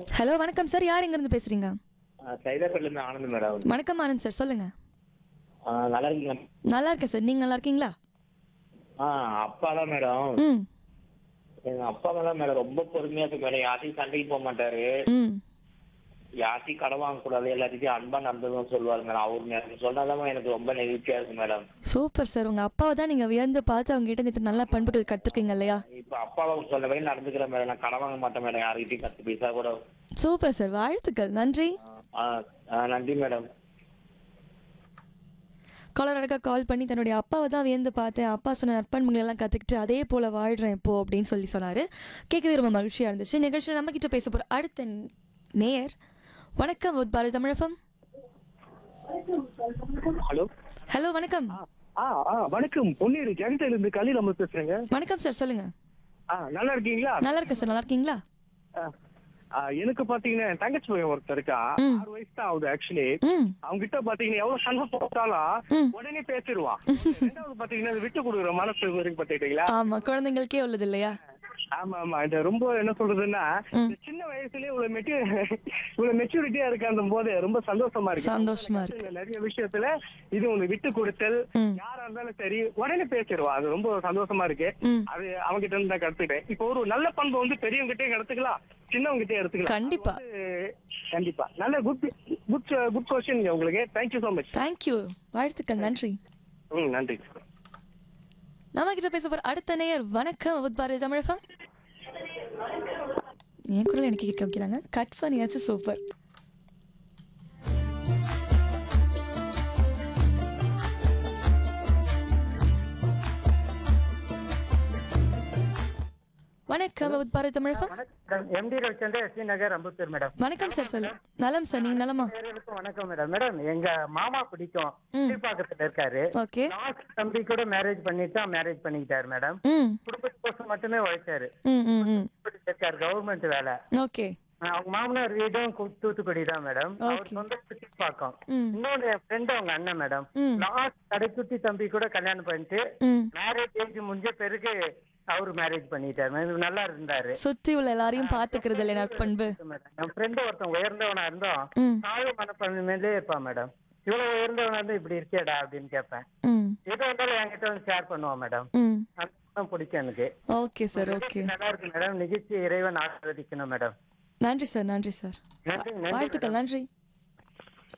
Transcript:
Hello வணக்கம் sir யார் எங்கேருந்து பேசுறீங்க சைதாப்பேட்ல இருந்து ஆனந்த் மேடம் வணக்கம் ஆனந்த் சார் சொல்லுங்க ஆ, நல்லா இருக்கீங்க நல்லா இருக்கேன் சார் நீங்க நல்லா இருக்கீங்களா ஆ அப்பா தான் மேடம் ம் எங்க அப்பா தான் மேடம் ரொம்ப பொறுமையா இருக்கு மேடம் யார்ட்டையும் சண்டைக்கு போக மாட்டாரு ம் யார்ட்டையும் கடன் வாங்கக்கூடாது எல்லாத்தையும் அன்பா நடந்ததும் சொல்லுவாரு மேடம் அவரு எனக்கு சொன்னதாம எனக்கு ரொம்ப நெகிழ்ச்சியா இருக்கு மேடம் சூப்பர் சார் உங்க அப்பாவை தான் நீங்க வியந்து பார்த்து அவங்க கிட்ட நேற்று நல்ல பண்புகள் கற்றுருக்கீங்க இல்லையா இப்ப அப்பாவை சொன்ன வரை நடந்துக்கிறேன் மேடம் நான் கடன் வாங்க மாட்டேன் மேடம் யார்கிட்டயும் பத்து பைசா கூட சூப்பர் சார் வாழ்த்துக்கள் நன்றி ஆ, ஆ, நன்றி மேடம் காலர் அடக்க கால் பண்ணி தன்னுடைய அப்பாவை தான் வியந்து பார்த்தேன் அப்பா சொன்ன நற்பண்புகள் எல்லாம் கற்றுக்கிட்டு அதே போல் வாழ்கிறேன் இப்போ அப்படின்னு சொல்லி சொன்னார் கேட்கவே ரொம்ப மகிழ்ச்சியாக இருந்துச்சு நிகழ்ச்சியில் நம்ம கிட்ட பேச போகிற அடுத்த நேயர் வணக்கம் பாரதி தமிழகம் ஹலோ ஹலோ வணக்கம் ஆ ஆ வணக்கம் பொன்னேரி ஜெகத்தையில இருந்து கலில் அமர் பேசுறேங்க வணக்கம் சார் சொல்லுங்க ஆ நல்லா இருக்கீங்களா நல்லா இருக்கேன் சார் நல்லா இருக்கீங்களா ஆ, ஆ, எனக்கு பாத்தீங்கன்னா என் தங்கச்சி பையன் ஒருத்தர் இருக்கா ம். ஆறு வயசு தான் ஆகுது ஆக்சுவலி ம் அவங்க கிட்ட பாத்தீங்கன்னா எவ்வளவு சண்டை போட்டாலும் ம். உடனே பேசிடுவான் ரெண்டாவது பாத்தீங்கன்னா இது விட்டு கொடுக்குற மனசு இருக்கு பாத்துக்கிட்டீங்களா ஆமாம் குழந்தைங்களுக்கே உள்ளது இல்லையா ஆமா ஆமா இது ரொம்ப என்ன சொல்றதுன்னா ம். இந்த சின்ன வயசுலயே இவ்வளவு மெச்சூ இவ்வளவு மெச்சூரிட்டியா இருக்க போது ரொம்ப சந்தோஷமா இருக்கு சந்தோஷமா இருக்கு நிறைய விஷயத்துல இது ஒண்ணு விட்டு கொடுத்தல் ம். யாரா இருந்தாலும் சரி உடனே பேசிடுவா அது ரொம்ப சந்தோஷமா இருக்கு ம் அது அவங்க கிட்ட இருந்து நான் கத்துக்கிட்டேன் இப்போ ஒரு நல்ல பண்பு வந்து பெரியவங்க கிட்டே எடுத்துக்கலாம் சின்னவங்க கிட்டே எடுத்துக்கலாம் கண்டிப்பா. அது வந்து கண்டிப்பா நல்ல குட் குட் குட் கொஸ்டின் உங்களுக்கு தேங்க்யூ ஸோ மச் தேங்க்யூ வாழ்த்துக்கள் நன்றி ம் நன்றி நம்ம கிட்ட பேச போற அடுத்த நேயர் வணக்கம் வித் பாரதி தமிழகம் என் குரல் எனக்கு கேட்க வைக்கிறாங்க கட் பண்ணியாச்சு சூப்பர் வணக்கம் வித் பாரதி தமிழகம் வணக்கம் M D Ravichandra S V Nagar Ambattur madam வணக்கம் சார் சொல்லு நலம் சார் நீங்க நலமா பேர்களுக்கும் வணக்கம் மேடம் மேடம் எங்க மாமா பிடிக்கும் கீழ்பாக்கத்துல இருக்காரு ஓகே லாஸ்ட் தம்பி கூட மேரேஜ் பண்ணிட்டு தான் மேரேஜ் பண்ணிக்கிட்டாரு மேடம் ம் குடும்பத்துக்கோசம் மட்டுமே உழைச்சாரு ம் ம் ம் இப்படி இருக்காரு கவர்மெண்ட் வேலை ஓகே அவங்க மாமனார் வீடும் கு- தூத்துக்குடி தான் மேடம் அவர் Okay. சொந்த சுத்தி பாக்கம் ம் இன்னொன்னு என் ஃப்ரெண்ட் அவங்க அண்ணன் மேடம் ம். லாஸ்ட் கடைக்குட்டி தம்பி கூட கல்யாணம் பண்ணிட்டு ம் மேரேஜ் ஏஜ் முடிஞ்ச பிறகு அவரு மேரேஜ் பண்ணிட்டாரு madam. நல்லா இருந்தாரு சுற்றி உள்ள எல்லாரையும் பார்த்துக்கிறது இல்லை நற்பண்பு மேடம் என் ஃப்ரெண்டு ஒருத்தன் உயர்ந்தவனா இருந்தோம் ம் தாழ்வு மனப்பான்மையிலே இருப்பான் மேடம் இவ்வளவு உயர்ந்தவனா இருந்து இப்படி இருக்கேடா அப்படின்னு கேட்பேன் ம் எது வந்தாலும் என்கிட்ட வந்து ஷேர் பண்ணுவான் மேடம் ம் அதுதான் பிடிக்கும் எனக்கு ஓகே சார் ஓகே நல்லா இருக்கு மேடம் நிகழ்ச்சி இறைவன் ஆசிர்வதிக்கணும் மேடம் நன்றி சார் நன்றி சார் நன்றி நன்றி வாழ்த்துக்கள் நன்றி